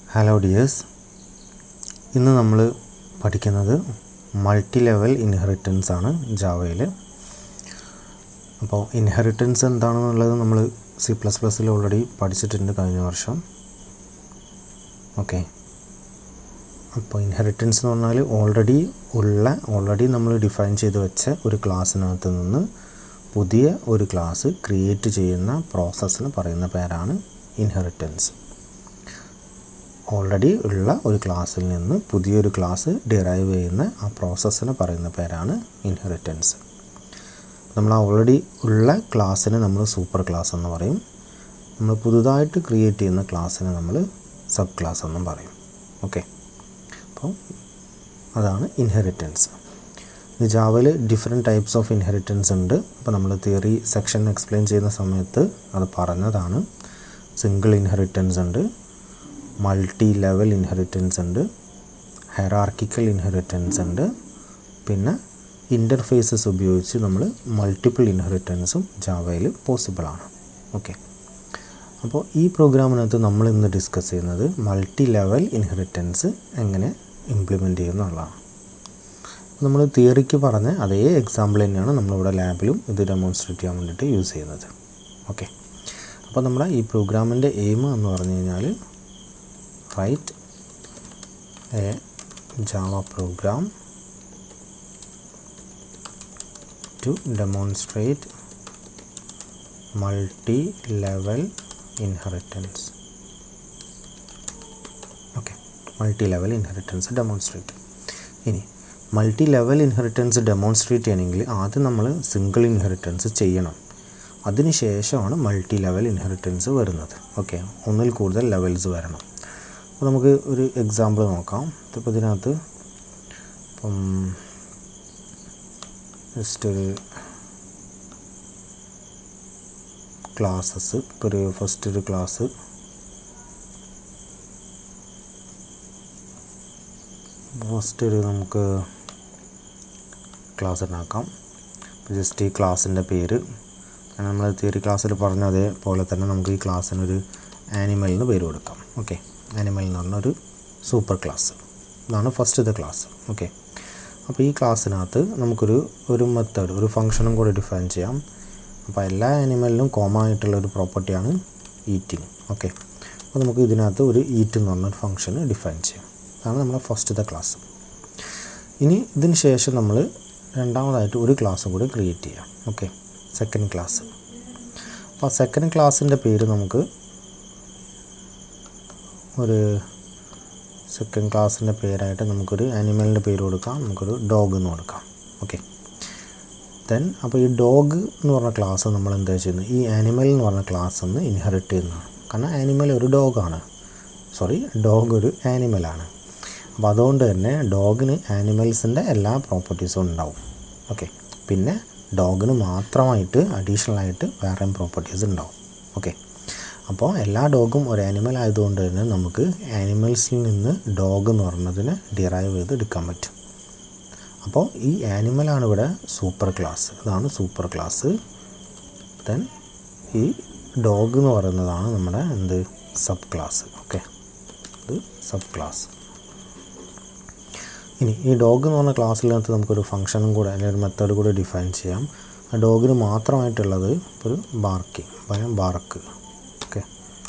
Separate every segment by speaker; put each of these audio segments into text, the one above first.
Speaker 1: hello dears ഇന്ന് നമ്മൾ പഠിക്കുന്നത് മൾട്ടി ലെവൽ ഇൻഹെറിറ്റൻസ് ആണ് ജാവയിൽ അപ്പോൾ ഇൻഹെറിറ്റൻസ് എന്താണെന്നുള്ളത് നമ്മൾ സി പ്ലസ് പ്ലസ്സിൽ ഓൾറെഡി പഠിച്ചിട്ടുണ്ട് കഴിഞ്ഞ വർഷം ഓക്കെ അപ്പോൾ ഇൻഹെറിറ്റൻസ് എന്ന് പറഞ്ഞാൽ ഓൾറെഡി ഉള്ള ഓൾറെഡി നമ്മൾ ഡിഫൈൻ ചെയ്ത് വെച്ച ഒരു ക്ലാസ്സിനകത്ത് നിന്ന് പുതിയ ഒരു ക്ലാസ് ക്രിയേറ്റ് ചെയ്യുന്ന പ്രോസസ്സിന് പറയുന്ന പേരാണ് ഇൻഹെറിറ്റൻസ് ഓൾറെഡി ഉള്ള ഒരു ക്ലാസ്സിൽ നിന്ന് പുതിയൊരു ക്ലാസ് ഡിറൈവ് ചെയ്യുന്ന ആ പ്രോസസ്സിന് പറയുന്ന പേരാണ് ഇൻഹെറിറ്റൻസ് നമ്മൾ ഓൾറെഡി ഉള്ള ക്ലാസ്സിന് നമ്മൾ സൂപ്പർ ക്ലാസ് എന്ന് പറയും നമ്മൾ പുതുതായിട്ട് ക്രിയേറ്റ് ചെയ്യുന്ന ക്ലാസ്സിന് നമ്മൾ സബ് ക്ലാസ് എന്നും പറയും ഓക്കെ അപ്പോൾ അതാണ് ഇൻഹെറിറ്റൻസ് ഇത് ജാവയിൽ ഡിഫറെൻറ്റ് ടൈപ്സ് ഓഫ് ഇൻഹെറിറ്റൻസ് ഉണ്ട് അപ്പോൾ നമ്മൾ തിയറി സെക്ഷൻ എക്സ്പ്ലെയിൻ ചെയ്യുന്ന സമയത്ത് അത് പറഞ്ഞതാണ് സിംഗിൾ ഇൻഹെറിറ്റൻസ് ഉണ്ട് മൾട്ടി ലെവൽ ഇൻഹെറിറ്റൻസ് ഉണ്ട് ഹെറാർക്കിക്കൽ ഇൻഹെറിറ്റൻസ് ഉണ്ട് പിന്നെ ഇൻ്റർഫേസസ് ഉപയോഗിച്ച് നമ്മൾ മൾട്ടിപ്പിൾ ഇൻഹെറിറ്റൻസും ജാവയിൽ പോസിബിളാണ് ഓക്കെ അപ്പോൾ ഈ പ്രോഗ്രാമിനകത്ത് നമ്മൾ ഇന്ന് ഡിസ്കസ് ചെയ്യുന്നത് മൾട്ടി ലെവൽ ഇൻഹെറിറ്റൻസ് എങ്ങനെ ഇംപ്ലിമെൻറ്റ് ചെയ്യുന്നു എന്നുള്ളതാണ് നമ്മൾ തിയറിക്ക് പറഞ്ഞ അതേ എക്സാമ്പിൾ തന്നെയാണ് നമ്മളിവിടെ ലാബിലും ഇത് ഡെമോൺസ്ട്രേറ്റ് ചെയ്യാൻ വേണ്ടിയിട്ട് യൂസ് ചെയ്യുന്നത് ഓക്കെ അപ്പോൾ നമ്മുടെ ഈ പ്രോഗ്രാമിൻ്റെ എയിം എന്ന് പറഞ്ഞു കഴിഞ്ഞാൽ write a Java program to demonstrate multi-level inheritance okay multi level inheritance demonstrate ഇനി മൾട്ടി ലെവൽ ഇൻഹെറിറ്റൻസ് ഡെമോൺസ്ട്രേറ്റ് ചെയ്യണമെങ്കിൽ ആദ്യം നമ്മൾ സിംഗിൾ ഇൻഹെറിറ്റൻസ് ചെയ്യണം അതിനുശേഷമാണ് മൾട്ടി ലെവൽ ഇൻഹെറിറ്റൻസ് വരുന്നത് ഓക്കെ ഒന്നിൽ കൂടുതൽ ലെവൽസ് വരണം അപ്പോൾ നമുക്ക് ഒരു എക്സാമ്പിൾ നോക്കാം ഇപ്പോൾ ഇതിനകത്ത് ഇപ്പം ജസ്റ്റ് ഒരു ക്ലാസ്സസ് ഇപ്പോൾ ഒരു ഫസ്റ്റ് ഒരു ക്ലാസ് ഫസ്റ്റ് ഒരു നമുക്ക് ക്ലാസ് ഉണ്ടാക്കാം ജസ്റ്റ് ഈ ക്ലാസ്സിൻ്റെ പേര് നമ്മൾ തിയറി ക്ലാസ്സിൽ പറഞ്ഞ അതേപോലെ തന്നെ നമുക്ക് ഈ ക്ലാസ്സിനൊരു ആനിമൽ എന്ന് പേര് കൊടുക്കാം ഓക്കെ ആനിമൽ എന്ന് പറഞ്ഞ ഒരു സൂപ്പർ ക്ലാസ് ഇതാണ് ഫസ്റ്റത്തെ ക്ലാസ് ഓക്കെ അപ്പോൾ ഈ ക്ലാസ്സിനകത്ത് നമുക്കൊരു ഒരു മെത്തേഡ് ഒരു ഫംഗ്ഷനും കൂടെ ഡിഫൈൻ ചെയ്യാം അപ്പോൾ എല്ലാ ആനിമലിനും കോമൺ ആയിട്ടുള്ള ഒരു പ്രോപ്പർട്ടിയാണ് ഈറ്റിംഗ് ഓക്കെ അപ്പോൾ നമുക്ക് ഇതിനകത്ത് ഒരു ഈറ്റ് എന്ന് പറഞ്ഞൊരു ഫംഗ്ഷൻ ഡിഫൈൻ ചെയ്യാം അതാണ് നമ്മുടെ ഫസ്റ്റത്തെ ക്ലാസ് ഇനി ഇതിന് ശേഷം നമ്മൾ രണ്ടാമതായിട്ട് ഒരു ക്ലാസ് കൂടി ക്രിയേറ്റ് ചെയ്യാം ഓക്കെ സെക്കൻഡ് ക്ലാസ് അപ്പോൾ സെക്കൻഡ് ക്ലാസ്സിൻ്റെ പേര് നമുക്ക് ഒരു സെക്കൻഡ് ക്ലാസ്സിൻ്റെ പേരായിട്ട് നമുക്കൊരു ആനിമലിൻ്റെ പേര് കൊടുക്കാം നമുക്കൊരു ഡോഗ് എന്ന് കൊടുക്കാം ഓക്കെ ദെൻ അപ്പോൾ ഈ ഡോഗ് എന്ന് പറഞ്ഞ ക്ലാസ് നമ്മൾ എന്താ ചെയ്യുന്നത് ഈ ആനിമൽ എന്ന് പറഞ്ഞ ക്ലാസ് ഒന്ന് ഇൻഹെറിറ്റ് ചെയ്യുന്നതാണ് കാരണം ആനിമൽ ഒരു ഡോഗാണ് സോറി ഡോഗ് ഒരു ആനിമലാണ് അപ്പോൾ അതുകൊണ്ട് തന്നെ ഡോഗിന് ആനിമൽസിൻ്റെ എല്ലാ പ്രോപ്പർട്ടീസും ഉണ്ടാവും ഓക്കെ പിന്നെ ഡോഗിന് മാത്രമായിട്ട് അഡീഷണൽ ആയിട്ട് വേറെയും പ്രോപ്പർട്ടീസ് ഉണ്ടാവും ഓക്കെ അപ്പോൾ എല്ലാ ഡോഗും ഒരു ആനിമൽ ആയതുകൊണ്ട് തന്നെ നമുക്ക് ആനിമൽസിൽ നിന്ന് ഡോഗ് എന്ന് പറഞ്ഞതിനെ ഡിറൈവ് ചെയ്ത് എടുക്കാൻ പറ്റും അപ്പോൾ ഈ ആനിമലാണ് ഇവിടെ സൂപ്പർ ക്ലാസ് ഇതാണ് സൂപ്പർ ക്ലാസ് ദെൻ ഈ ഡോഗ് എന്ന് പറയുന്നതാണ് നമ്മുടെ എന്ത് സബ് ക്ലാസ് ഓക്കെ ഇത് സബ് ക്ലാസ് ഇനി ഈ ഡോഗ് എന്ന് പറഞ്ഞ ക്ലാസ്സിനകത്ത് നമുക്കൊരു ഫംഗ്ഷനും കൂടെ അല്ലെങ്കിൽ ഒരു മെത്തേഡ് കൂടെ ഡിഫൈൻ ചെയ്യാം ആ ഡോഗിന് മാത്രമായിട്ടുള്ളത് ഒരു ബാർക്കിംഗ് പറയാം ബാർക്ക് ഓക്കെ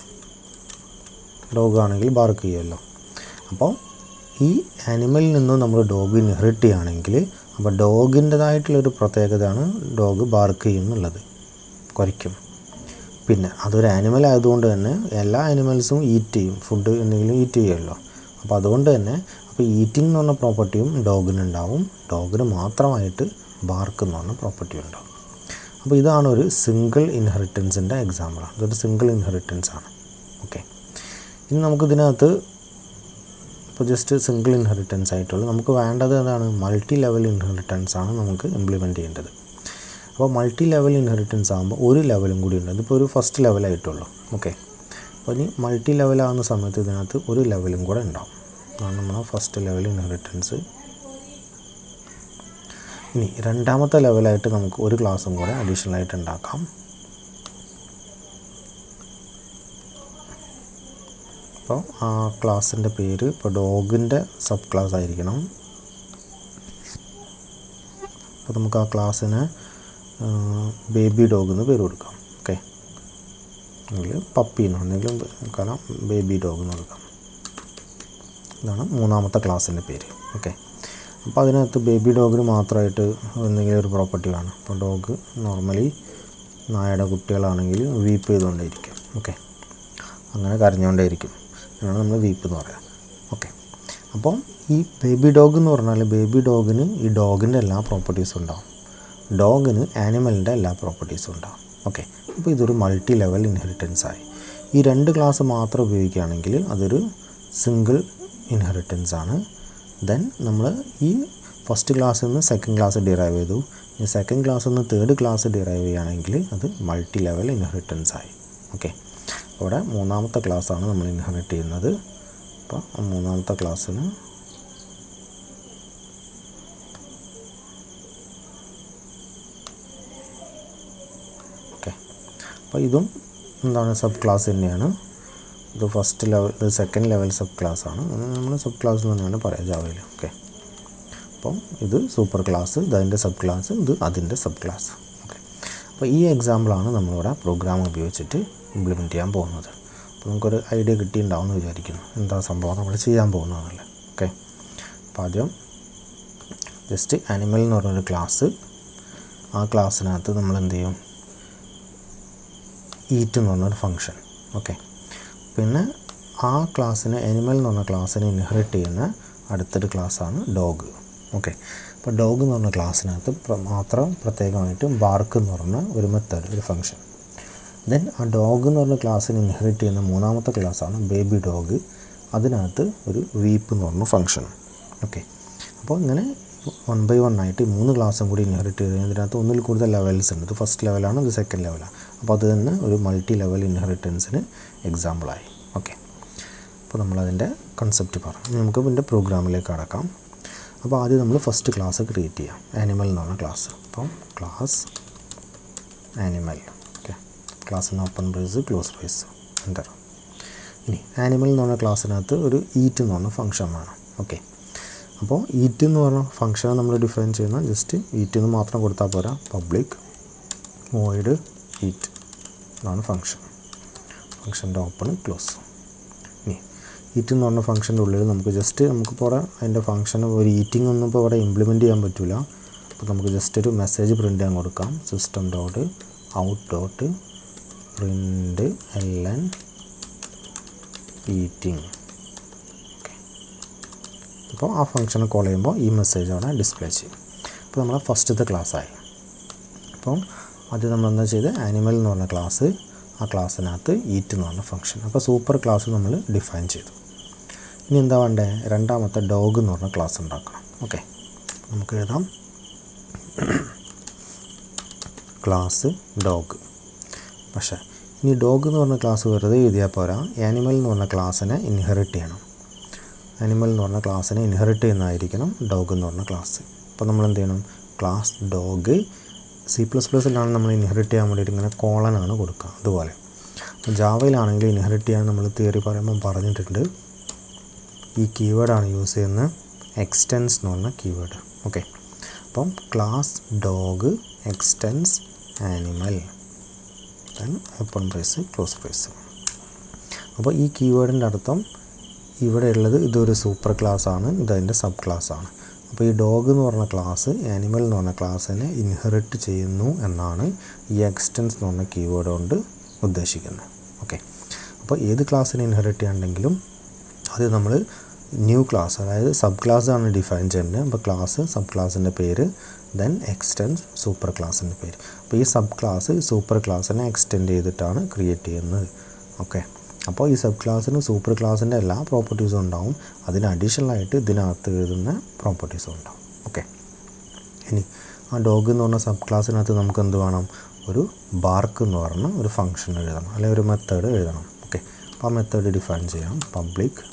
Speaker 1: ഡോഗ് ആണെങ്കിൽ ബാർക്ക് ചെയ്യുമല്ലോ അപ്പോൾ ഈ ആനിമലിൽ നിന്നും നമ്മൾ ഡോഗ് ഇൻഹെറിറ്റ് ചെയ്യുകയാണെങ്കിൽ അപ്പോൾ ഡോഗിൻ്റെതായിട്ടുള്ളൊരു പ്രത്യേകതയാണ് ഡോഗ് ബാർക്ക് ചെയ്യും എന്നുള്ളത് കുരയ്ക്കും പിന്നെ അതൊരു ആനിമൽ ആയതുകൊണ്ട് തന്നെ എല്ലാ ആനിമൽസും ഈറ്റ് ചെയ്യും ഫുഡ് എന്തെങ്കിലും ഈറ്റ് ചെയ്യുമല്ലോ അപ്പോൾ അതുകൊണ്ട് തന്നെ അപ്പോൾ ഈറ്റിംഗ് എന്ന് പറഞ്ഞ പ്രോപ്പർട്ടിയും ഡോഗിനുണ്ടാവും ഡോഗിന് മാത്രമായിട്ട് ബാർക്ക് എന്ന് പറഞ്ഞ പ്രോപ്പർട്ടി ഉണ്ടാവും അപ്പോൾ ഇതാണ് ഒരു സിംഗിൾ ഇൻഹെറിറ്റൻസിൻ്റെ എക്സാമ്പിളാണ് ഇതൊരു സിംഗിൾ ഇൻഹെറിറ്റൻസ് ആണ് ഓക്കെ ഇനി നമുക്കിതിനകത്ത് ഇപ്പോൾ ജസ്റ്റ് സിംഗിൾ ഇൻഹെറിറ്റൻസ് ആയിട്ടുള്ളൂ നമുക്ക് വേണ്ടത് എന്താണ് മൾട്ടി ലെവൽ ഇൻഹെറിറ്റൻസ് ആണ് നമുക്ക് ഇംപ്ലിമെൻറ്റ് ചെയ്യേണ്ടത് അപ്പോൾ മൾട്ടി ലെവൽ ഇൻഹെറിറ്റൻസ് ആകുമ്പോൾ ഒരു ലെവലും കൂടി ഉണ്ട് ഇതിപ്പോൾ ഒരു ഫസ്റ്റ് ലെവലായിട്ടുള്ളൂ ഓക്കെ അപ്പോൾ ഇനി മൾട്ടി ലെവലാകുന്ന സമയത്ത് ഇതിനകത്ത് ഒരു ലെവലും കൂടെ ഉണ്ടാവും അതാണ് നമ്മുടെ ഫസ്റ്റ് ലെവൽ ഇൻഹെറിറ്റൻസ് ഇനി രണ്ടാമത്തെ ലെവലായിട്ട് നമുക്ക് ഒരു ക്ലാസ്സും കൂടെ അഡീഷണൽ ആയിട്ട് ഉണ്ടാക്കാം അപ്പോൾ ആ ക്ലാസ്സിൻ്റെ പേര് ഇപ്പോൾ ഡോഗിൻ്റെ സബ് ക്ലാസ് ആയിരിക്കണം അപ്പോൾ നമുക്ക് ആ ക്ലാസ്സിന് ബേബി ഡോഗ് എന്ന് പേര് കൊടുക്കാം ഓക്കെ അല്ലെങ്കിൽ പപ്പി എന്നോ എന്തെങ്കിലും കാരണം ബേബി ഡോഗ് എന്ന് കൊടുക്കാം ഇതാണ് മൂന്നാമത്തെ ക്ലാസ്സിൻ്റെ പേര് ഓക്കെ അപ്പോൾ അതിനകത്ത് ബേബി ഡോഗിന് മാത്രമായിട്ട് എന്തെങ്കിലും ഒരു പ്രോപ്പർട്ടി വേണം അപ്പോൾ ഡോഗ് നോർമലി നായയുടെ കുട്ടികളാണെങ്കിൽ വീപ്പ് ചെയ്തുകൊണ്ടേയിരിക്കും ഓക്കെ അങ്ങനെ കരഞ്ഞുകൊണ്ടേയിരിക്കും അതിനാണ് നമ്മൾ വീപ്പ് എന്ന് പറയുക ഓക്കെ അപ്പം ഈ ബേബി ഡോഗ് എന്ന് പറഞ്ഞാൽ ബേബി ഡോഗിന് ഈ ഡോഗിൻ്റെ എല്ലാ പ്രോപ്പർട്ടീസും ഉണ്ടാവും ഡോഗിന് ആനിമലിൻ്റെ എല്ലാ പ്രോപ്പർട്ടീസും ഉണ്ടാവും ഓക്കെ അപ്പോൾ ഇതൊരു മൾട്ടി ലെവൽ ഇൻഹെറിറ്റൻസ് ആയി ഈ രണ്ട് ക്ലാസ് മാത്രം ഉപയോഗിക്കുകയാണെങ്കിൽ അതൊരു സിംഗിൾ ഇൻഹെറിറ്റൻസ് ആണ് ദെൻ നമ്മൾ ഈ ഫസ്റ്റ് ക്ലാസ്സിൽ നിന്ന് സെക്കൻഡ് ക്ലാസ് ഡിറൈവ് ചെയ്തു ഈ സെക്കൻഡ് ക്ലാസ്സിൽ നിന്ന് തേർഡ് ക്ലാസ് ഡിറൈവ് ചെയ്യുകയാണെങ്കിൽ അത് മൾട്ടി ലെവൽ ഇൻഹെറിറ്റൻസ് ആയി ഓക്കെ അവിടെ മൂന്നാമത്തെ ക്ലാസ്സാണ് നമ്മൾ ഇൻഹെറിറ്റ് ചെയ്യുന്നത് അപ്പോൾ ആ മൂന്നാമത്തെ ക്ലാസ്സിന് ഓക്കെ അപ്പോൾ ഇതും എന്താണ് സബ് ക്ലാസ് തന്നെയാണ് ഇത് ഫസ്റ്റ് ലെവൽ ഇത് സെക്കൻഡ് ലെവൽ സബ് ക്ലാസ് ആണ് നമ്മൾ സബ് ക്ലാസ് എന്ന് തന്നെയാണ് പറയുക ജാവയിൽ ഓക്കെ അപ്പം ഇത് സൂപ്പർ ക്ലാസ് ഇത് അതിൻ്റെ സബ് ക്ലാസ് ഇത് അതിൻ്റെ സബ് ക്ലാസ് ഓക്കെ അപ്പോൾ ഈ എക്സാമ്പിളാണ് നമ്മളിവിടെ പ്രോഗ്രാം ഉപയോഗിച്ചിട്ട് ഇംപ്ലിമെൻറ്റ് ചെയ്യാൻ പോകുന്നത് അപ്പോൾ നമുക്കൊരു ഐഡിയ കിട്ടിയിട്ടുണ്ടാവുമെന്ന് വിചാരിക്കുന്നു എന്താ സംഭവം നമ്മൾ ചെയ്യാൻ പോകുന്നതല്ലേ ഓക്കെ അപ്പോൾ ആദ്യം ജസ്റ്റ് ആനിമൽ എന്ന് പറഞ്ഞൊരു ക്ലാസ് ആ ക്ലാസ്സിനകത്ത് നമ്മൾ എന്ത് ചെയ്യും ഈറ്റ് എന്ന് പറഞ്ഞൊരു ഫങ്ഷൻ ഓക്കെ പിന്നെ ആ ക്ലാസ്സിന് അനിമൽ എന്ന് പറഞ്ഞ ക്ലാസ്സിനെ ഇൻഹെറിറ്റ് ചെയ്യുന്ന അടുത്തൊരു ക്ലാസ്സാണ് ഡോഗ് ഓക്കെ അപ്പോൾ ഡോഗ് എന്ന് പറഞ്ഞ ക്ലാസ്സിനകത്ത് പ്ര- മാത്രം പ്രത്യേകമായിട്ട് ബാർക്ക് എന്ന് പറഞ്ഞ ഒരു മെത്തേഡ് ഒരു ഫങ്ഷൻ ദെൻ ആ ഡോഗ് എന്ന് പറഞ്ഞ ക്ലാസ്സിന് ഇൻഹെറിറ്റ് ചെയ്യുന്ന മൂന്നാമത്തെ ക്ലാസ്സാണ് ബേബി ഡോഗ് അതിനകത്ത് ഒരു വീപ്പ് എന്ന് പറഞ്ഞ ഫങ്ഷൻ ഓക്കെ അപ്പോൾ ഇങ്ങനെ വൺ ബൈ വൺ ആയിട്ട് ഈ മൂന്ന് ക്ലാസ്സും കൂടി ഇൻഹെറിറ്റ് ചെയ്ത് ഇതിനകത്ത് ഒന്നിൽ കൂടുതൽ ലെവൽസ് ഉണ്ട് ഇത് ഫസ്റ്റ് ലെവലാണ് ഇത് സെക്കൻഡ് ലെവലാണ് അപ്പോൾ അത് തന്നെ ഒരു മൾട്ടി ലെവൽ ഇൻഹെറിറ്റൻസിന് എക്സാമ്പിളായി ഓക്കെ അപ്പോൾ നമ്മളതിൻ്റെ കൺസെപ്റ്റ് പറഞ്ഞു ഇനി നമുക്ക് ഇതിൻ്റെ പ്രോഗ്രാമിലേക്ക് കടക്കാം അപ്പോൾ ആദ്യം നമ്മൾ ഫസ്റ്റ് ക്ലാസ് ക്രിയേറ്റ് ചെയ്യാം ആനിമൽ എന്ന് പറഞ്ഞ ക്ലാസ് അപ്പം ക്ലാസ് ആനിമൽ ഓക്കെ ക്ലാസ്സിന് open brace close brace enter ഇനി ആനിമൽ എന്ന് പറഞ്ഞ ക്ലാസ്സിനകത്ത് ഒരു ഈറ്റ് എന്ന് പറഞ്ഞ ഫംഗ്ഷൻ വേണം ഓക്കെ അപ്പോൾ ഈറ്റ് എന്ന് പറഞ്ഞ ഫംഗ്ഷനെ നമ്മൾ ഡിഫൈൻ ചെയ്യുന്ന ജസ്റ്റ് ഈറ്റ് എന്ന് മാത്രം കൊടുത്താൽ പോരാ പബ്ലിക് വോയിഡ് ഈറ്റ് എന്നാണ് ഫംഗ്ഷൻ ഫംഗ്ഷൻ്റെ ഓപ്പൺ ക്ലോസ് ഇനി ഈറ്റ് എന്ന് പറഞ്ഞ ഫംഗ്ഷൻ്റെ ഉള്ളിൽ നമുക്ക് ജസ്റ്റ് നമുക്കിപ്പോൾ ഇവിടെ അതിൻ്റെ ഫംഗ്ഷൻ ഒരു ഈറ്റിംഗ് ഒന്നും ഇപ്പോൾ ഇവിടെ ഇംപ്ലിമെൻറ്റ് ചെയ്യാൻ പറ്റില്ല അപ്പോൾ നമുക്ക് ജസ്റ്റ് ഒരു മെസ്സേജ് പ്രിൻ്റ് ചെയ്യാൻ കൊടുക്കാം system dot out dot print L N eating അപ്പോൾ ആ ഫംഗ്ഷനെ കോൾ ചെയ്യുമ്പോൾ ഈ മെസ്സേജ് അവിടെ ഡിസ്പ്ലേ ചെയ്യും അപ്പോൾ നമ്മളെ ഫസ്റ്റത്തെ ക്ലാസ് ആയി അപ്പോൾ അത് നമ്മൾ എന്താ ചെയ്ത് ആനിമൽ എന്ന് പറഞ്ഞ ക്ലാസ് ആ ക്ലാസ്സിനകത്ത് ഈറ്റ് എന്ന് പറഞ്ഞ ഫംഗ്ഷൻ അപ്പോൾ സൂപ്പർ ക്ലാസ് നമ്മൾ ഡിഫൈൻ ചെയ്തു ഇനി എന്താ വേണ്ടേ രണ്ടാമത്തെ ഡോഗ് എന്ന് പറഞ്ഞ ക്ലാസ് ഉണ്ടാക്കണം ഓക്കെ നമുക്ക് എഴുതാം ക്ലാസ് ഡോഗ് പക്ഷേ ഇനി ഡോഗ് എന്ന് പറഞ്ഞ ക്ലാസ് വെറുതെ എഴുതിയാൽ പോരാ ആനിമൽ എന്ന് പറഞ്ഞ ക്ലാസ്സിനെ ഇൻഹെറിറ്റ് ചെയ്യണം ആനിമൽ എന്ന് പറഞ്ഞ ക്ലാസ്സിനെ ഇൻഹെറിറ്റ് ചെയ്യുന്നതായിരിക്കണം ഡോഗ് എന്ന് പറഞ്ഞ ക്ലാസ് അപ്പോൾ നമ്മൾ എന്ത് ചെയ്യണം ക്ലാസ് ഡോഗ് സി പ്ലസ് പ്ലസിലാണ് നമ്മൾ ഇൻഹെറിറ്റ് ചെയ്യാൻ വേണ്ടിയിട്ട് ഇങ്ങനെ കോളനാണ് കൊടുക്കുക അതുപോലെ അപ്പോൾ ജാവയിലാണെങ്കിൽ ഇൻഹെറിറ്റ് ചെയ്യാൻ നമ്മൾ തിയറി പറയുമ്പോൾ പറഞ്ഞിട്ടുണ്ട് ഈ കീവേഡാണ് യൂസ് ചെയ്യുന്നത് എക്സ്റ്റെൻസ് എന്ന് പറഞ്ഞ കീവേഡ് ഓക്കെ അപ്പം class dog extends animal then open brace close brace അപ്പോൾ ഈ കീവേഡിൻ്റെ അർത്ഥം ഇവിടെ ഉള്ളത് ഇതൊരു സൂപ്പർ ക്ലാസ് ആണ് ഇതതിൻ്റെ സബ് ക്ലാസ് ആണ് അപ്പോൾ ഈ ഡോഗ് എന്ന് പറഞ്ഞ ക്ലാസ് ആനിമൽ എന്ന് പറഞ്ഞ ക്ലാസ്സിനെ ഇൻഹെറിറ്റ് ചെയ്യുന്നു എന്നാണ് ഈ എക്സ്റ്റൻസ് എന്ന് പറഞ്ഞ കീവേഡ് കൊണ്ട് ഉദ്ദേശിക്കുന്നത് ഓക്കെ അപ്പോൾ ഏത് ക്ലാസ്സിനെ ഇൻഹെറിറ്റ് ചെയ്യാണ്ടെങ്കിലും അത് നമ്മൾ ന്യൂ ക്ലാസ് അതായത് സബ് ക്ലാസ് ആണ് ഡിഫൈൻ ചെയ്യേണ്ടത് അപ്പോൾ ക്ലാസ് സബ് ക്ലാസ്സിൻ്റെ പേര് ദെൻ എക്സ്റ്റെൻസ് സൂപ്പർ ക്ലാസ്സിൻ്റെ പേര് അപ്പോൾ ഈ സബ് ക്ലാസ് സൂപ്പർ ക്ലാസ്സിനെ എക്സ്റ്റെൻഡ് ചെയ്തിട്ടാണ് ക്രിയേറ്റ് ചെയ്യുന്നത് ഓക്കെ അപ്പോൾ ഈ സബ് ക്ലാസ്സിന് സൂപ്പർ ക്ലാസ്സിൻ്റെ എല്ലാ പ്രോപ്പർട്ടീസും ഉണ്ടാവും അതിന് അഡീഷണൽ ആയിട്ട് ഇതിനകത്ത് എഴുതുന്ന പ്രോപ്പർട്ടീസും ഉണ്ടാവും ഓക്കെ ഇനി ആ ഡോഗ് എന്ന് പറഞ്ഞ സബ് ക്ലാസ്സിനകത്ത് നമുക്ക് എന്ത് വേണം ഒരു ബാർക്ക് എന്ന് പറഞ്ഞ ഒരു ഫംഗ്ഷൻ എഴുതണം അല്ലെങ്കിൽ ഒരു മെത്തേഡ് എഴുതണം ഓക്കെ അപ്പോൾ ആ മെത്തേഡ് ഡിഫൈൻ ചെയ്യാം പബ്ലിക്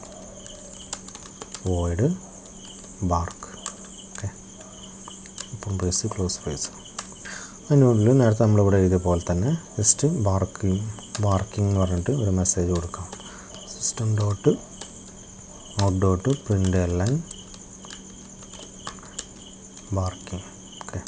Speaker 1: വോയിഡ് ബാർക്ക് ഓക്കെ അപ്പം ബ്രേസ് ക്ലോസ് ബ്രേസ് അതിനുള്ളിൽ നേരത്തെ നമ്മളിവിടെ എഴുതിയ പോലെ തന്നെ ജസ്റ്റ് ബാർക്കിംഗ് ബാർക്കിംഗ് എന്ന് പറഞ്ഞിട്ട് ഒരു മെസ്സേജ് കൊടുക്കാം system dot out dot print L N barking okay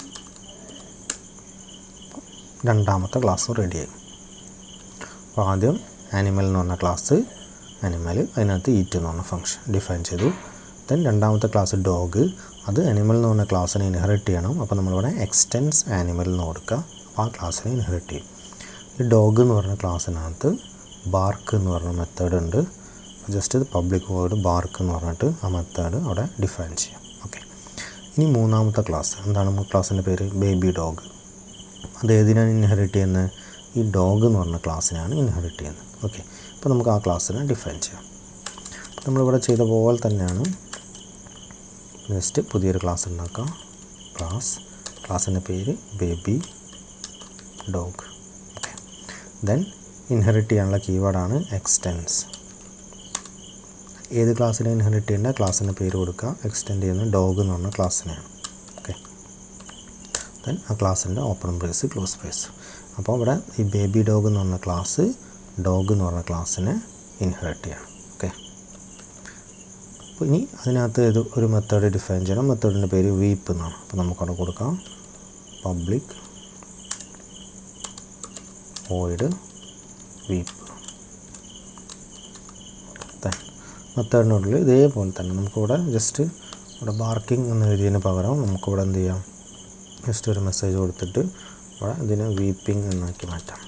Speaker 1: രണ്ടാമത്തെ ക്ലാസ് റെഡിയായി അപ്പോൾ ആദ്യം ആനിമൽ എന്ന് പറഞ്ഞ ക്ലാസ് ആനിമൽ അതിനകത്ത് ഈറ്റ് എന്ന് പറഞ്ഞ ഫംഗ്ഷൻ ഡിഫൈൻ ചെയ്തു ദെൻ രണ്ടാമത്തെ ക്ലാസ് ഡോഗ് അത് ആനിമൽ എന്ന് പറഞ്ഞ ക്ലാസ്സിനെ ഇൻഹെറിറ്റ് ചെയ്യണം അപ്പോൾ നമ്മളിവിടെ എക്സ്റ്റെൻസ് ആനിമൽ എന്ന് കൊടുക്കുക അപ്പോൾ ആ ക്ലാസ്സിനെ ഇൻഹെറിറ്റ് ചെയ്യും ഈ ഡോഗ് എന്ന് പറഞ്ഞ ക്ലാസ്സിനകത്ത് ബാർക്ക് എന്ന് പറഞ്ഞ മെത്തേഡ് ഉണ്ട് ജസ്റ്റ് ഇത് പബ്ലിക് വേർഡ് ബാർക്ക് എന്ന് പറഞ്ഞിട്ട് ആ മെത്തേഡ് അവിടെ ഡിഫൈൻ ചെയ്യാം ഓക്കെ ഇനി മൂന്നാമത്തെ ക്ലാസ് എന്താണ് ക്ലാസ്സിൻ്റെ പേര് ബേബി ഡോഗ് അത് ഏതിനാണ് ഇൻഹെറിറ്റ് ചെയ്യുന്നത് ഈ ഡോഗ് എന്ന് പറഞ്ഞ ക്ലാസ്സിനാണ് ഇൻഹെറിറ്റ് ചെയ്യുന്നത് ഓക്കെ അപ്പോൾ നമുക്ക് ആ ക്ലാസ്സിനെ ഡിഫൈൻ ചെയ്യാം നമ്മളിവിടെ ചെയ്ത പോലെ തന്നെയാണ് ജസ്റ്റ് പുതിയൊരു ക്ലാസ് ഉണ്ടാക്കാം ക്ലാസ് ക്ലാസ്സിൻ്റെ പേര് baby dog okay then inherit ചെയ്യാനുള്ള കീവേഡാണ് എക്സ്റ്റെൻസ് ഏത് ക്ലാസ്സിനെ ഇൻഹെറിറ്റ് ചെയ്യേണ്ട ക്ലാസ്സിൻ്റെ പേര് കൊടുക്കുക എക്സ്റ്റെൻഡ് ചെയ്യുന്ന ഡോഗ് എന്ന് പറഞ്ഞ ക്ലാസ്സിനെയാണ് ഓക്കെ ദെൻ ആ ക്ലാസ്സിൻ്റെ ഓപ്പൺ ബ്രേസ് ക്ലോസ് ബ്രേസ് അപ്പോൾ ഇവിടെ ഈ ബേബി ഡോഗ് എന്ന് പറഞ്ഞ ക്ലാസ് ഡോഗ് എന്ന് പറഞ്ഞ ക്ലാസ്സിനെ ഇൻഹെറിറ്റ് ചെയ്യണം ഓക്കെ അപ്പോൾ ഇനി അതിനകത്ത് ഇത് ഒരു മെത്തേഡ് ഡിഫൈൻ ചെയ്യണം മെത്തേഡിൻ്റെ പേര് വീപ്പ് എന്നാണ് അപ്പോൾ നമുക്കവിടെ കൊടുക്കാം പബ്ലിക് വോയിഡ് വീപ്പ് മെത്തേഡിനുള്ളിൽ ഇതേപോലെ തന്നെ നമുക്കിവിടെ ജസ്റ്റ് ഇവിടെ ബാർക്കിംഗ് എന്ന് എഴുതിയതിന് പകരം നമുക്കിവിടെ എന്ത് ചെയ്യാം ജസ്റ്റ് ഒരു മെസ്സേജ് കൊടുത്തിട്ട് ഇവിടെ ഇതിനെ വീപ്പിംഗ് എന്നാക്കി മാറ്റാം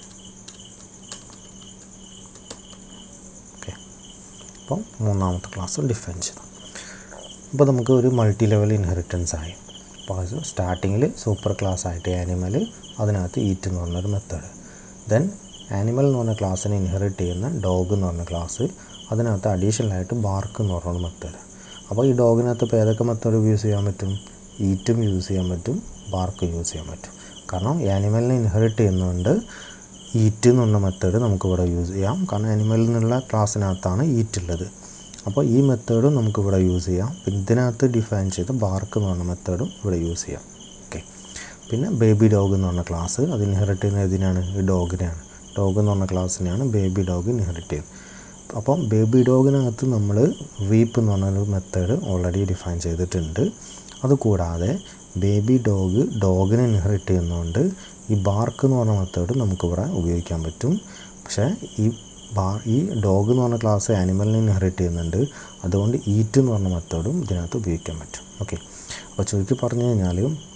Speaker 1: ഓക്കെ അപ്പോൾ മൂന്നാമത്തെ ക്ലാസ് ഡിഫൈൻ ചെയ്തു അപ്പോൾ നമുക്ക് ഒരു മൾട്ടി ലെവൽ ഇൻഹെറിറ്റൻസ് ആയി അപ്പോൾ അത് സ്റ്റാർട്ടിങ്ങിൽ സൂപ്പർ ക്ലാസ് ആയിട്ട് ആനിമൽ അതിനകത്ത് ഈറ്റ് എന്ന് പറഞ്ഞൊരു മെത്തേഡ് ദെൻ ആനിമൽ എന്ന് പറഞ്ഞ ക്ലാസ്സിനെ ഇൻഹെറിറ്റ് ചെയ്യുന്ന ഡോഗ് എന്ന് പറഞ്ഞ ക്ലാസ് അതിനകത്ത് അഡീഷണൽ ആയിട്ട് ബാർക്ക് എന്ന് പറഞ്ഞ മെത്തേഡ് അപ്പോൾ ഈ ഡോഗിനകത്ത് ഇപ്പോൾ ഏതൊക്കെ മെത്തേഡ് യൂസ് ചെയ്യാൻ പറ്റും ഈറ്റും യൂസ് ചെയ്യാൻ പറ്റും ബാർക്ക് യൂസ് ചെയ്യാൻ പറ്റും കാരണം ആനിമലിനെ ഇൻഹെറിറ്റ് ചെയ്യുന്നതുകൊണ്ട് ഈറ്റ് എന്ന് പറഞ്ഞ മെത്തേഡ് നമുക്കിവിടെ യൂസ് ചെയ്യാം കാരണം ആനിമലിൽ നിന്നുള്ള ക്ലാസ്സിനകത്താണ് ഈറ്റ് ഉള്ളത് അപ്പോൾ ഈ മെത്തേഡും നമുക്കിവിടെ യൂസ് ചെയ്യാം പിന്നെ ഇതിനകത്ത് ഡിഫൈൻ ചെയ്ത ബാർക്ക് എന്ന് പറഞ്ഞ മെത്തേഡും ഇവിടെ യൂസ് ചെയ്യാം ഓക്കെ പിന്നെ ബേബി ഡോഗ് എന്ന് പറഞ്ഞ ക്ലാസ് അത് ഇൻഹെറിറ്റ് ചെയ്യുന്ന ഏതിനാണ് ഈ ഡോഗിനെയാണ് ഡോഗ് എന്ന് പറഞ്ഞ ക്ലാസ്സിനെയാണ് ബേബി ഡോഗ് ഇൻഹെറിറ്റ് ചെയ്യുന്നത് അപ്പം ബേബി ഡോഗിനകത്ത് നമ്മൾ വീപ്പ് എന്ന് പറഞ്ഞൊരു മെത്തേഡ് ഓൾറെഡി ഡിഫൈൻ ചെയ്തിട്ടുണ്ട് അതുകൂടാതെ ബേബി ഡോഗ് ഡോഗിനെ ഇൻഹെറിറ്റ് ചെയ്യുന്നതുകൊണ്ട് ഈ ബാർക്ക് എന്ന് പറഞ്ഞ മെത്തേഡ് നമുക്കിവിടെ ഉപയോഗിക്കാൻ പറ്റും പക്ഷേ ഈ ബാർ ഈ ഡോഗ് എന്ന് പറഞ്ഞ ക്ലാസ് ആനിമലിനെ ഇൻഹെറിറ്റ് ചെയ്യുന്നുണ്ട് അതുകൊണ്ട് ഈറ്റ് എന്ന് പറഞ്ഞ മെത്തേഡും ഇതിനകത്ത് ഉപയോഗിക്കാൻ പറ്റും ഓക്കെ അപ്പോൾ ചുരുക്കി പറഞ്ഞു കഴിഞ്ഞാൽ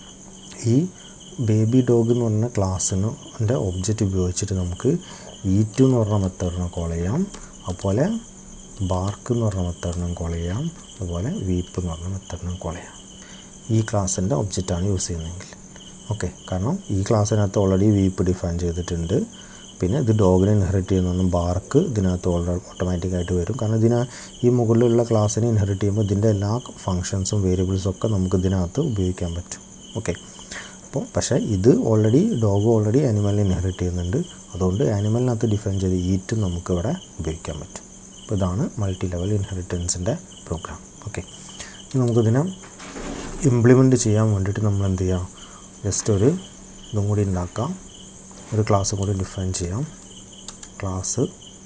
Speaker 1: ഈ ബേബി ഡോഗ് എന്ന് പറഞ്ഞ ക്ലാസ്സിൻ്റെ ഒബ്ജക്റ്റ് ഉപയോഗിച്ചിട്ട് നമുക്ക് ഈറ്റ് എന്ന് പറഞ്ഞ മെത്തേഡിനെ കോൾ ചെയ്യാം അതുപോലെ ബാർക്ക് എന്ന് പറഞ്ഞ മെത്തേഡിനും കോൾ ചെയ്യാം അതുപോലെ വീപ്പ് എന്ന് പറഞ്ഞ മെത്തേഡിനും കോൾ ചെയ്യാം ഈ ക്ലാസ്സിൻ്റെ ഒബ്ജക്റ്റാണ് യൂസ് ചെയ്യുന്നതെങ്കിൽ ഓക്കെ കാരണം ഈ ക്ലാസ്സിനകത്ത് ഓൾറെഡി വീപ്പ് ഡിഫൈൻ ചെയ്തിട്ടുണ്ട് പിന്നെ ഇത് ഡോഗിനെ ഇൻഹെറിറ്റ് ചെയ്യുന്നൊന്നും ബാർക്ക് ഇതിനകത്ത് ഓൾറെഡി ഓട്ടോമാറ്റിക്കായിട്ട് വരും കാരണം ഇതിന് ഈ മുകളിലുള്ള ക്ലാസ്സിനെ ഇൻഹെറിറ്റ് ചെയ്യുമ്പോൾ ഇതിൻ്റെ എല്ലാ ഫങ്ഷൻസും വേരിയബിൾസും ഒക്കെ നമുക്ക് ഇതിനകത്ത് ഉപയോഗിക്കാൻ പറ്റും ഓക്കെ അപ്പോൾ പക്ഷേ ഇത് ഓൾറെഡി ഡോഗ് ഓൾറെഡി ആനിമലിനെ ഇൻഹെറിറ്റ് ചെയ്യുന്നുണ്ട് അതുകൊണ്ട് ആനിമലിനകത്ത് ഡിഫൈൻ ചെയ്ത് ഈറ്റും നമുക്കിവിടെ ഉപയോഗിക്കാൻ പറ്റും അപ്പോൾ ഇതാണ് മൾട്ടി ലെവൽ ഇൻഹെറിറ്റൻസിൻ്റെ പ്രോഗ്രാം ഓക്കെ ഇനി നമുക്കിതിനെ ഇംപ്ലിമെൻറ്റ് ചെയ്യാൻ വേണ്ടിയിട്ട് നമ്മൾ എന്ത് ചെയ്യാം ജസ്റ്റ് ഒരു ഇതും കൂടി ഉണ്ടാക്കാം ഒരു ക്ലാസ് കൂടി ഡിഫൈൻ ചെയ്യാം ക്ലാസ്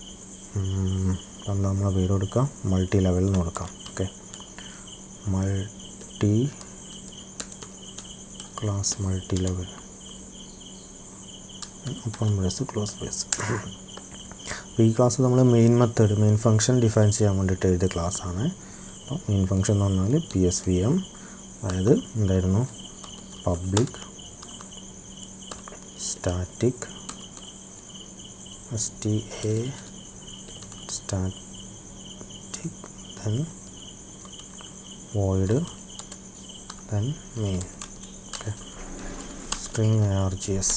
Speaker 1: എന്താ നമ്മളെ പേര് കൊടുക്കാം മൾട്ടി ലെവൽ എന്ന് കൊടുക്കാം okay multi class multi level open brace close brace അപ്പോൾ ഈ ക്ലാസ് നമ്മൾ main method main function define ചെയ്യാൻ വേണ്ടിയിട്ട് എഴുതിയ ക്ലാസ്സാണ് അപ്പോൾ മെയിൻ ഫംഗ്ഷൻ എന്ന് പറഞ്ഞാൽ പി എസ് വി എം അതായത് എന്തായിരുന്നു public static S T A static then void then main okay string R G S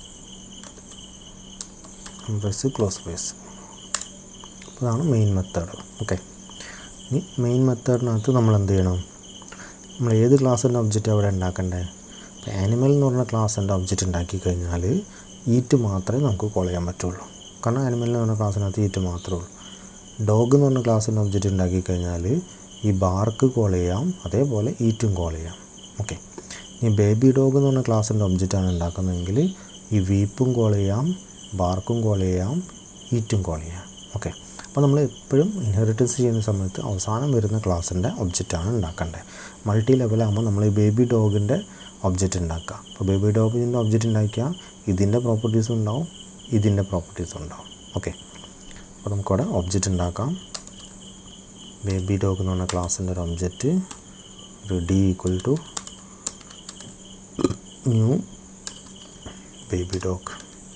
Speaker 1: brace close brace അതാണ് മെയിൻ മെത്തേഡ് ഓക്കെ ഇനി മെയിൻ മെത്തേഡിനകത്ത് നമ്മൾ എന്ത് ചെയ്യണം നമ്മൾ ഏത് ക്ലാസ്സിൻ്റെ ഒബ്ജക്റ്റ് അവിടെ ഉണ്ടാക്കണ്ടേ ഇപ്പോൾ ആനിമൽ എന്ന് പറഞ്ഞ ക്ലാസ്സിൻ്റെ ഒബ്ജക്റ്റ് ഉണ്ടാക്കി കഴിഞ്ഞാൽ ഈറ്റ് മാത്രമേ നമുക്ക് കോൾ ചെയ്യാൻ പറ്റുള്ളൂ കാരണം ആനിമൽ എന്ന് പറഞ്ഞ ക്ലാസ്സിനകത്ത് ഈറ്റ് മാത്രമേ ഉള്ളൂ ഡോഗ് എന്ന് പറഞ്ഞ ക്ലാസ്സിൻ്റെ ഒബ്ജക്റ്റ് ഉണ്ടാക്കി കഴിഞ്ഞാൽ ഈ ബാർക്ക് കോൾ ചെയ്യാം അതേപോലെ ഈറ്റും കോൾ ചെയ്യാം ഓക്കെ ഇനി ബേബി ഡോഗ് എന്ന് പറഞ്ഞ ക്ലാസ്സിൻ്റെ ഒബ്ജക്റ്റാണ് ഉണ്ടാക്കുന്നതെങ്കിൽ ഈ വീപ്പും കോൾ ചെയ്യാം ബാർക്കും കോൾ ചെയ്യാം ഈറ്റും കോൾ ചെയ്യാം ഓക്കെ അപ്പോൾ നമ്മൾ എപ്പോഴും ഇൻഹെറിറ്റൻസ് ചെയ്യുന്ന സമയത്ത് അവസാനം വരുന്ന ക്ലാസ്സിൻ്റെ ഒബ്ജക്റ്റാണ് ഉണ്ടാക്കേണ്ടത് മൾട്ടി ലെവലാകുമ്പോൾ നമ്മൾ ഈ ബേബി ഡോഗിൻ്റെ ഒബ്ജക്റ്റ് ഉണ്ടാക്കുക അപ്പോൾ ബേബി ഡോഗിൻ്റെ ഒബ്ജക്റ്റ് ഉണ്ടാക്കിയാൽ ഇതിൻ്റെ പ്രോപ്പർട്ടീസും ഉണ്ടാവും ഇതിൻ്റെ പ്രോപ്പർട്ടീസും ഉണ്ടാവും ഓക്കെ അപ്പോൾ നമുക്കവിടെ ഒബ്ജക്റ്റ് ഉണ്ടാക്കാം ബേബി ഡോഗ് എന്ന് പറഞ്ഞ ക്ലാസ്സിൻ്റെ ഒരു ഒബ്ജക്റ്റ് ഒരു D equal to new baby dog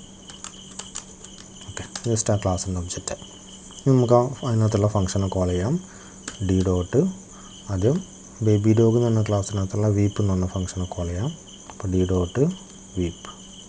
Speaker 1: okay just ആ ക്ലാസ്സിൻ്റെ ഒബ്ജക്റ്റ് ഇനി നമുക്ക് ആ അതിനകത്തുള്ള ഫംഗ്ഷനെ കോൾ ചെയ്യാം ഡി ഡോട്ട് ആദ്യം ബേബി ഡോഗ് എന്ന് പറഞ്ഞ ക്ലാസ്സിനകത്തുള്ള വീപ്പ് എന്ന് പറഞ്ഞ ഫംഗ്ഷനെ കോൾ ചെയ്യാം അപ്പോൾ ഡി ഡോട്ട് വീപ്പ്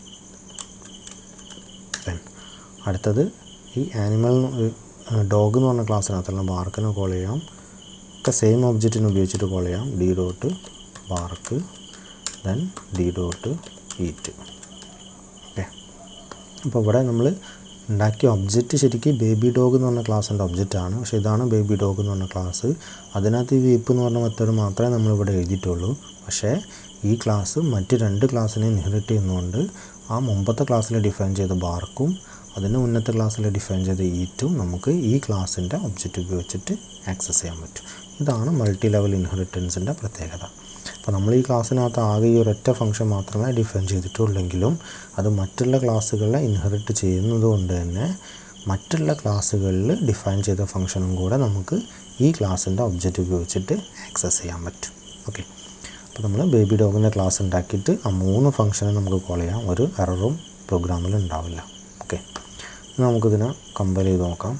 Speaker 1: ദെൻ അടുത്തത് ഈ ആനിമൽ ഡോഗ് എന്ന് പറഞ്ഞ ക്ലാസ്സിനകത്തുള്ള ബാർക്കിനെ കോൾ ചെയ്യാം ഒക്കെ സെയിം ഒബ്ജക്റ്റിനെ ഉപയോഗിച്ചിട്ട് കോൾ ചെയ്യാം D dot bark then D dot eat okay അപ്പോൾ ഇവിടെ നമ്മൾ ഉണ്ടാക്കിയ ഒബ്ജക്റ്റ് ശരിക്കും ബേബി ഡോഗ് എന്ന് പറഞ്ഞ ക്ലാസ്സിൻ്റെ ഒബ്ജക്റ്റാണ് പക്ഷേ ഇതാണ് ബേബി ഡോഗ് എന്ന് പറഞ്ഞ ക്ലാസ് അതിനകത്ത് ഈ വീപ്പ് എന്ന് പറഞ്ഞ മെത്തേഡ് മാത്രമേ നമ്മളിവിടെ എഴുതിയിട്ടുള്ളൂ പക്ഷേ ഈ ക്ലാസ് മറ്റ് രണ്ട് ക്ലാസ്സിനെ ഇൻഹെറിറ്റ് ചെയ്യുന്നതുകൊണ്ട് ആ മുമ്പത്തെ ക്ലാസ്സിൽ ഡിഫൈൻ ചെയ്ത ബാർക്കും അതിന് മുന്നത്തെ ക്ലാസ്സിൽ ഡിഫൈൻ ചെയ്ത ഈറ്റും നമുക്ക് ഈ ക്ലാസ്സിൻ്റെ ഒബ്ജക്റ്റ് ഉപയോഗിച്ചിട്ട് ആക്സസ് ചെയ്യാൻ പറ്റും ഇതാണ് മൾട്ടി ലെവൽ ഇൻഹെറിറ്റൻസിൻ്റെ പ്രത്യേകത അപ്പോൾ നമ്മൾ ഈ ക്ലാസ്സിനകത്ത് ആകെ ഈ ഒരൊറ്റ ഫംഗ്ഷൻ മാത്രമേ ഡിഫൈൻ ചെയ്തിട്ടുള്ളെങ്കിലും അത് മറ്റുള്ള ക്ലാസ്സുകളെ ഇൻഹെറിറ്റ് ചെയ്യുന്നത് കൊണ്ട് തന്നെ മറ്റുള്ള ക്ലാസ്സുകളിൽ ഡിഫൈൻ ചെയ്ത ഫംഗ്ഷനും കൂടെ നമുക്ക് ഈ ക്ലാസ്സിൻ്റെ ഒബ്ജക്റ്റ് ഉപയോഗിച്ചിട്ട് ആക്സസ് ചെയ്യാൻ പറ്റും ഓക്കെ അപ്പോൾ നമ്മൾ ബേബി ഡോഗിൻ്റെ ക്ലാസ് ഉണ്ടാക്കിയിട്ട് ആ മൂന്ന് ഫംഗ്ഷനെ നമുക്ക് കോൾ ചെയ്യാം ഒരു എററും പ്രോഗ്രാമിൽ ഉണ്ടാവില്ല ഓക്കെ നമുക്കിതിനെ കമ്പയർ ചെയ്ത് നോക്കാം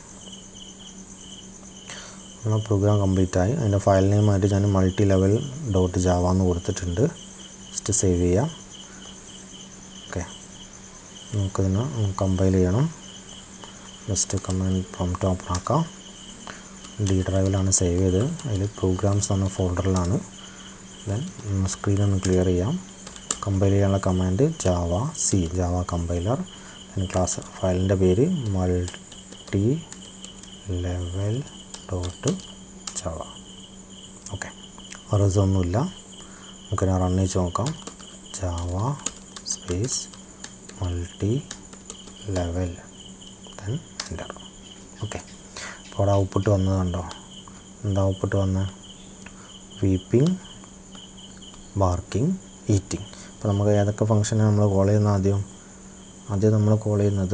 Speaker 1: നമ്മൾ പ്രോഗ്രാം കംപ്ലീറ്റ് ആയി അതിൻ്റെ ഫയൽ നെയിമായിട്ട് ഞാൻ മൾട്ടി ലെവൽ ഡോട്ട് ജാവ എന്ന് കൊടുത്തിട്ടുണ്ട് ജസ്റ്റ് സേവ് ചെയ്യാം ഓക്കെ നമുക്കിതിനെ കമ്പൈൽ ചെയ്യണം ജസ്റ്റ് കമാൻഡ് പ്രോംപ്റ്റ് ഓപ്പൺ ആക്കാം ഡി ഡ്രൈവിലാണ് സേവ് ചെയ്ത് അതിൽ പ്രോഗ്രാംസ് എന്ന ഫോൾഡറിലാണ് ദെൻ സ്ക്രീൻ ഒന്ന് ക്ലിയർ ചെയ്യാം കമ്പൈൽ ചെയ്യാനുള്ള command Java C Java compiler class ഫയലിൻ്റെ പേര് multi level dot Java okay errors ഒന്നുമില്ല നമുക്കിനെ റൺ ചെയ്ത് നോക്കാം Java space multi level then enter okay അപ്പോൾ അവിടെ ഔട്ട്പുട്ട് വന്നത് കണ്ടോ എന്താ ഔട്ട്പുട്ട് വന്നത് വീപ്പിംഗ് ബാർക്കിംഗ് ഈറ്റിംഗ് അപ്പോൾ നമുക്ക് ഏതൊക്കെ ഫംഗ്ഷനാണ് നമ്മൾ കോൾ ചെയ്യുന്നത് ആദ്യം ആദ്യം നമ്മൾ കോൾ ചെയ്യുന്നത്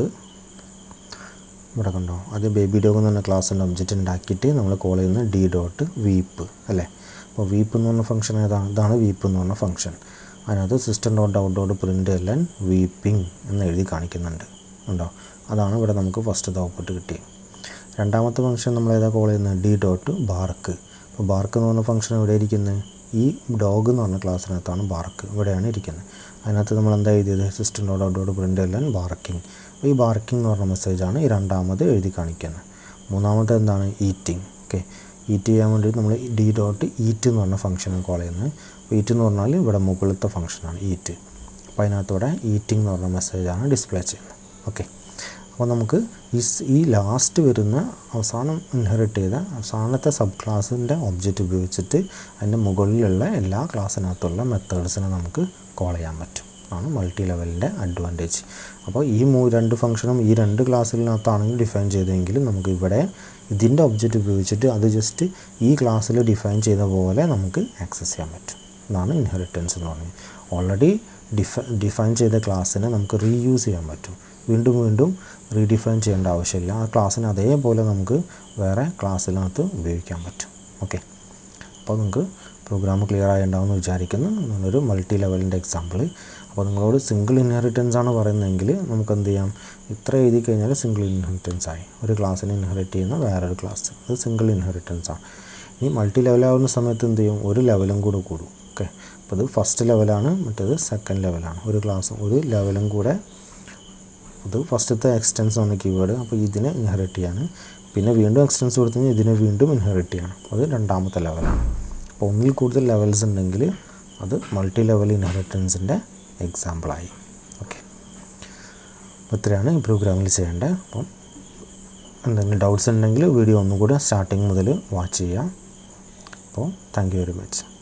Speaker 1: ഇവിടെ കണ്ടോ ആദ്യം ബേബി ഡോഗ് എന്ന് പറഞ്ഞ ക്ലാസ്സിൻ്റെ ഒബ്ജക്റ്റ് ഉണ്ടാക്കിയിട്ട് നമ്മൾ കോൾ ചെയ്യുന്നത് ഡി ഡോട്ട് വീപ്പ് അല്ലേ അപ്പോൾ വീപ്പ് എന്ന് പറഞ്ഞ ഫംഗ്ഷൻ ഏതാണ് ഇതാണ് വീപ്പ് എന്ന് പറഞ്ഞ ഫംഗ്ഷൻ അതിനകത്ത് system dot out dot print എല്ലാം വീപ്പിംഗ് എന്ന് എഴുതി കാണിക്കുന്നുണ്ട് ഉണ്ടോ അതാണ് ഇവിടെ നമുക്ക് ഫസ്റ്റ് ഔട്ട്പുട്ട് കിട്ടിയത് രണ്ടാമത്തെ ഫംഗ്ഷൻ നമ്മൾ ഏതാ കോൾ ചെയ്യുന്നത് ഡി ഡോട്ട് ബാർക്ക് അപ്പോൾ ബാർക്ക് എന്ന് പറഞ്ഞ ഫംഗ്ഷൻ എവിടെ ഇരിക്കുന്നത് ഈ ഡോഗ് എന്ന് പറഞ്ഞ ക്ലാസ്സിനകത്താണ് ബാർക്ക് ഇവിടെയാണ് ഇരിക്കുന്നത് അതിനകത്ത് നമ്മൾ എന്താ എഴുതിയത് system dot out dot print എല്ലാം ബാർക്കിംഗ് അപ്പോൾ ഈ ബാർക്കിംഗ് എന്ന് പറഞ്ഞ മെസ്സേജാണ് ഈ രണ്ടാമത് എഴുതി കാണിക്കുന്നത് മൂന്നാമത്തെ എന്താണ് ഈറ്റിംഗ് ഓക്കെ ഈറ്റ് ചെയ്യാൻ വേണ്ടി നമ്മൾ ഡി ഡോട്ട് ഈറ്റ് എന്ന് പറഞ്ഞ ഫംഗ്ഷനെ കോൾ ചെയ്യുന്നത് അപ്പോൾ ഈറ്റ് എന്ന് പറഞ്ഞാൽ ഇവിടെ മുകളിലത്തെ ഫംഗ്ഷനാണ് ഈറ്റ് അപ്പോൾ അതിനകത്തൂടെ ഈറ്റിംഗ് എന്ന് പറഞ്ഞ മെസ്സേജാണ് ഡിസ്പ്ലേ ചെയ്യുന്നത് ഓക്കെ അപ്പോൾ നമുക്ക് ഈ സ് ഈ ലാസ്റ്റ് വരുന്ന അവസാനം ഇൻഹെറിറ്റ് ചെയ്ത അവസാനത്തെ സബ് ക്ലാസ്സിൻ്റെ ഒബ്ജക്റ്റ് ഉപയോഗിച്ചിട്ട് അതിൻ്റെ മുകളിലുള്ള എല്ലാ ക്ലാസ്സിനകത്തുള്ള മെത്തേഡ്സിനെ നമുക്ക് കോൾ ചെയ്യാൻ പറ്റും ആണ് മൾട്ടി ലെവലിൻ്റെ അഡ്വാൻറ്റേജ് അപ്പോൾ ഈ മൂ രണ്ട് ഫംഗ്ഷനും ഈ രണ്ട് ക്ലാസ്സിനകത്താണെങ്കിൽ ഡിഫൈൻ ചെയ്തെങ്കിൽ നമുക്ക് ഇവിടെ ഇതിൻ്റെ ഒബ്ജക്റ്റ് ഉപയോഗിച്ചിട്ട് അത് ജസ്റ്റ് ഈ ക്ലാസ്സിൽ ഡിഫൈൻ ചെയ്ത പോലെ നമുക്ക് ആക്സസ് ചെയ്യാൻ പറ്റും ഇതാണ് ഇൻഹെറിറ്റൻസ് എന്ന് പറയുന്നത് ഓൾറെഡി ഡിഫ ഡിഫൈൻ ചെയ്ത ക്ലാസ്സിനെ നമുക്ക് റീയൂസ് ചെയ്യാൻ പറ്റും വീണ്ടും വീണ്ടും റീഡിഫൈൻ ചെയ്യേണ്ട ആവശ്യമില്ല ആ ക്ലാസ്സിനെ അതേപോലെ നമുക്ക് വേറെ ക്ലാസ്സിനകത്ത് ഉപയോഗിക്കാൻ പറ്റും ഓക്കെ അപ്പോൾ നിങ്ങൾക്ക് പ്രോഗ്രാം ക്ലിയർ ആയിട്ടുണ്ടാവുമെന്ന് വിചാരിക്കുന്നു ഒരു മൾട്ടി ലെവലിൻ്റെ എക്സാമ്പിൾ അപ്പോൾ നിങ്ങളോട് സിംഗിൾ ഇൻഹെറിറ്റൻസ് ആണ് പറയുന്നതെങ്കിൽ നമുക്ക് എന്ത് ചെയ്യാം ഇത്ര എഴുതി കഴിഞ്ഞാൽ സിംഗിൾ ഇൻഹെറിറ്റൻസ് ആയി ഒരു ക്ലാസ്സിനെ ഇൻഹെറിറ്റ് ചെയ്യുന്ന വേറൊരു ക്ലാസ് അത് സിംഗിൾ ഇൻഹെറിറ്റൻസ് ആണ് ഇനി മൾട്ടി ലെവലാവുന്ന സമയത്ത് എന്ത് ചെയ്യും ഒരു ലെവലും കൂടെ കൂടും ഓക്കെ അപ്പോൾ ഇത് ഫസ്റ്റ് ലെവലാണ് മറ്റേത് സെക്കൻഡ് ലെവലാണ് ഒരു ക്ലാസ്സും ഒരു ലെവലും കൂടെ ഇത് ഫസ്റ്റത്തെ എക്സ്റ്റൻസ് ആണ് കീവേഡ് അപ്പോൾ ഇതിനെ ഇൻഹെറിറ്റ് ചെയ്യാണ് പിന്നെ വീണ്ടും എക്സ്റ്റൻസ് കൊടുത്തു കഴിഞ്ഞാൽ ഇതിനെ വീണ്ടും ഇൻഹെറിറ്റ് ചെയ്യണം അത് രണ്ടാമത്തെ ലെവലാണ് അപ്പോൾ ഒന്നിൽ കൂടുതൽ ലെവൽസ് ഉണ്ടെങ്കിൽ അത് മൾട്ടി ലെവൽ ഇൻഹെറിറ്റൻസിൻ്റെ എക്സാമ്പിളായി ഓക്കെ അപ്പോൾ ഇത്രയാണ് ഈ പ്രോഗ്രാമിൽ ചെയ്യേണ്ടത് അപ്പം എന്തെങ്കിലും ഡൗട്ട്സ് ഉണ്ടെങ്കിൽ വീഡിയോ ഒന്നും കൂടെ സ്റ്റാർട്ടിങ് മുതൽ വാച്ച് ചെയ്യാം അപ്പോൾ താങ്ക് യു വെരി മച്ച്